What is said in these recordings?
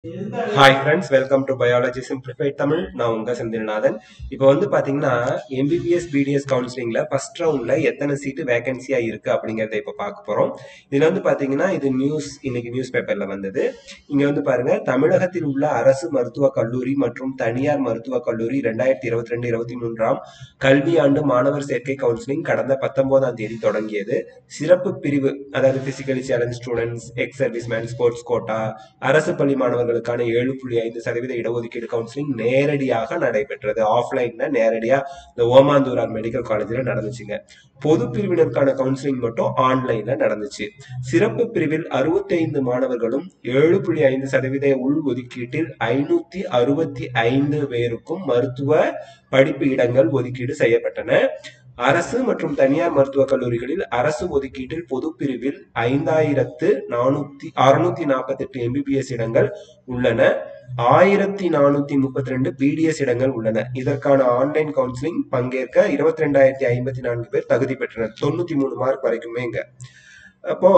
hi friends welcome to biology simplified Tamil நான் உங்க செந்தில்நாதன் இப்போ வந்து பாத்தீங்கன்னா எம்பிபிஎஸ் பிடிஎஸ் கவுன்சிலிங்ல ஃபர்ஸ்ட் ரவுண்ட்ல எத்தனை சீட்டு வேகன்சியா இருக்கு அப்படிங்கறத இப்போ பார்க்க போறோம் இதுல வந்து பாத்தீங்கன்னா இது நியூஸ் இன்னைக்கு நியூஸ் பேப்பர்ல வந்தது இங்க வந்து பாருங்க தமிழகத்தில் உள்ள அரசு மருத்துவக் கல்லூரி மற்றும் தனியார் மருத்துவக் கல்லூரி ரெண்டாயிரத்தி இருபத்தி ரெண்டு இருபத்தி மூன்றாம் கல்வியாண்டு மாணவர் சேர்க்கை கவுன்சிலிங் கடந்த பத்தொன்பதாம் தேதி தொடங்கியது சிறப்பு பிரிவு அதாவது physically challenge students ex serviceman sports quota அரசு பள்ளி மாணவர்களுக்கான ஏழு புள்ளி ஐந்து சதவீத இடஒதுக்கீடு கவுன்சிலிங் நேரடியாக நடைபெற்றது ஆஃப்லைன்ல நேரடியா இந்த ஓமாந்தூரார் மெடிக்கல் காலேஜ்ல நடந்துச்சுங்க பொது பிரிவினருக்கான கவுன்சிலிங் மட்டும் ஆன்லைன்ல நடந்துச்சு சிறப்பு பிரிவில் அறுபத்தைந்து மாணவர்களும் ஏழு புள்ளி ஐந்து சதவீத உள் ஒதுக்கீட்டில் ஐநூத்தி அறுபத்தி ஐந்து பேருக்கும் மருத்துவ படிப்பு இடங்கள் ஒதுக்கீடு செய்யப்பட்டன அரசு மற்றும் தனியார் மருத்துவக் கல்லூரிகளில் அரசு ஒதுக்கீட்டில் பொது பிரிவில் ஐந்தாயிரத்து நானூத்தி அறுநூத்தி நாற்பத்தி எட்டு எம்பிபிஎஸ் இடங்கள் உள்ளன ஆயிரத்தி நானூத்தி முப்பத்தி ரெண்டு பிடிஎஸ் இடங்கள் உள்ளன இதற்கான ஆன்லைன் கவுன்சிலிங் பங்கேற்க இருபத்தி ரெண்டாயிரத்தி ஐம்பத்தி நான்கு பேர் தகுதி பெற்றனர் தொண்ணூத்தி மூணு மார்க் வரைக்குமே இங்க அப்போ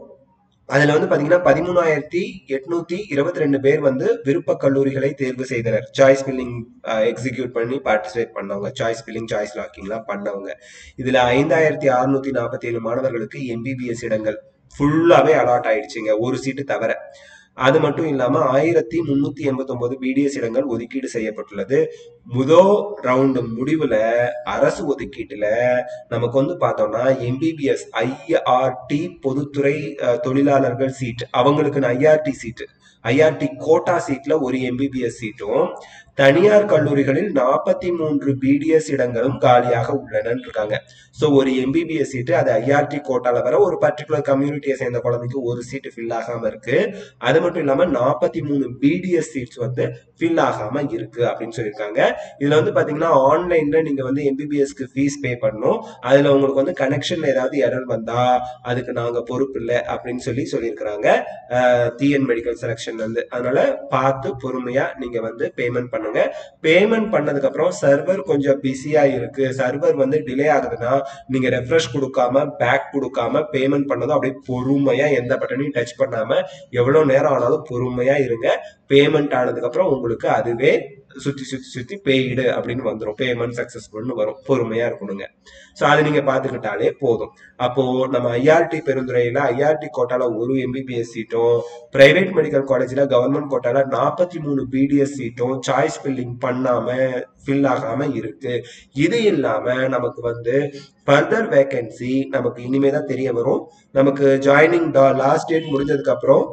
அதுல வந்து பாத்தீங்கன்னா பதிமூணாயிரத்தி எட்நூத்தி இருபத்தி ரெண்டு பேர் வந்து விருப்ப கல்லூரிகளை தேர்வு செய்தனர் சாய்ஸ் ஃபில்லிங் எக்ஸிக்யூட் பண்ணி பார்ட்டிசிபேட் பண்ணவங்க சாய்ஸ் ஃபில்லிங் சாய்ஸ் லாக்கிங்லாம் பண்ணவங்க இதுல ஐந்தாயிரத்தி அறுநூத்தி நாற்பத்தி ஏழு மாணவர்களுக்கு எம்பிபிஎஸ் இடங்கள் ஃபுல்லாவே அலாட் ஆயிடுச்சுங்க ஒரு சீட்டு தவிர அது மட்டும் இல்லாம ஆயிரத்தி முன்னூத்தி எண்பத்தி ஒன்பது பிடிஎஸ் இடங்கள் ஒதுக்கீடு செய்யப்பட்டுள்ளது முதல் ரவுண்டு முடிவுல அரசு ஒதுக்கீட்டுல நமக்கு வந்து பார்த்தோம்னா எம்பிபிஎஸ் ஐஆர்டி பொதுத்துறை அஹ், தொழிலாளர்கள் சீட் அவங்களுக்கு ஐஆர்டி சீட்டு ஐஆர்டி கோட்டா சீட்ல ஒரு எம்பிபிஎஸ் சீட்டும் தனியார் கல்லூரிகளில் நாற்பத்தி மூன்று பிடிஎஸ் இடங்களும் காலியாக உள்ளன இருக்காங்க ஸோ ஒரு எம்பிபிஎஸ் சீட்டு அது ஐஆர்டி கோட்டால வர ஒரு பர்டிகுலர் கம்யூனிட்டியை சேர்ந்த குழந்தைக்கு ஒரு சீட்டு ஃபில் ஆகாம இருக்கு அது மட்டும் இல்லாம நாற்பத்தி மூணு பிடிஎஸ் சீட்ஸ் வந்து ஃபில் ஆகாம இருக்கு அப்படின்னு சொல்லியிருக்காங்க இதுல வந்து பாத்தீங்கன்னா ஆன்லைன்ல நீங்க வந்து எம்பிபிஎஸ்க்கு ஃபீஸ் பே பண்ணணும் அதுல உங்களுக்கு வந்து கனெக்ஷன்ல ஏதாவது எரர் வந்தா அதுக்கு நாங்க பொறுப்பு இல்லை அப்படின்னு சொல்லி சொல்லியிருக்கிறாங்க டிஎன் மெடிக்கல் செலெக்ஷன்ல இருந்து அதனால பார்த்து பொறுமையா நீங்க வந்து பேமெண்ட் பண்ணுங்க பேமெண்ட் பண்ணதுக்கு அப்புறம் சர்வர் கொஞ்சம் பிஸியா இருக்கு சர்வர் வந்து டிலே ஆகுதுன்னா நீங்க ரெஃப்ரெஷ் கொடுக்காம பேக் கொடுக்காம பேமெண்ட் பண்ணதும் அப்படியே பொறுமையா எந்த பட்டனையும் டச் பண்ணாம எவ்வளவு நேரம் ஆனாலும் பொறுமையா இருங்க பேமெண்ட் ஆனதுக்கு அப்புறம் உங்களுக்கு அதுவே சுத்தி சுத்தி சுத்தி பெய்டு அப்படின்னு வந்துடும் பேமெண்ட் சக்சஸ்ஃபுல்னு வரும் பொறுமையா இருக்கணுங்க ஸோ அதை நீங்க பாத்துக்கிட்டாலே போதும் அப்போ நம்ம ஐஆர்டி பெருந்துறையில ஐஆர்டி கோட்டால ஒரு எம்பிபிஎஸ் சீட்டும் பிரைவேட் மெடிக்கல் காலேஜ்ல கவர்மெண்ட் கோட்டால நாற்பத்தி மூணு பிடிஎஸ் சீட்டும் சாய்ஸ் ஃபில்லிங் பண்ணாம ஃபில் ஆகாம இருக்கு இது இல்லாம நமக்கு வந்து ஃபர்தர் வேகன்சி நமக்கு இனிமே தான் தெரிய வரும் நமக்கு ஜாயினிங் லாஸ்ட் டேட் முடிஞ்சதுக்கு அப்புறம்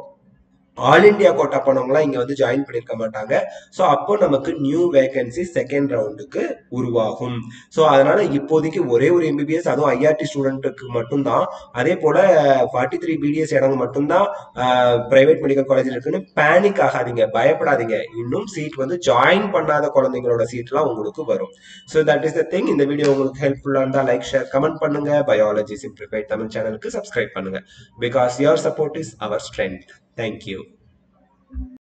ஆல் இந்தியா கோட்டா போனவங்களாம் இங்க வந்து ஜாயின் பண்ணிருக்க மாட்டாங்க ஸோ அப்போ நமக்கு நியூ வேகன்சி செகண்ட் ரவுண்டுக்கு உருவாகும் ஸோ அதனால இப்போதைக்கு ஒரே ஒரு எம்பிபிஎஸ் அதுவும் ஐஆர்டி ஸ்டூடெண்ட்டுக்கு மட்டும்தான் அதே போல ஃபார்ட்டி த்ரீ பிடிஎஸ் இடம் மட்டும்தான் பிரைவேட் மெடிக்கல் காலேஜில் இருக்குன்னு பேனிக் ஆகாதீங்க பயப்படாதீங்க இன்னும் சீட் வந்து ஜாயின் பண்ணாத குழந்தைங்களோட சீட்லாம் உங்களுக்கு வரும் so that is the thing இந்த வீடியோ உங்களுக்கு ஹெல்ப்ஃபுல்லாக இருந்தால் லைக் ஷேர் கமெண்ட் பண்ணுங்க பயாலஜி சிம்பிளிஃபைட் தமிழ் சேனலுக்கு சப்ஸ்கிரைப் பண்ணுங்க because your support is our strength thank you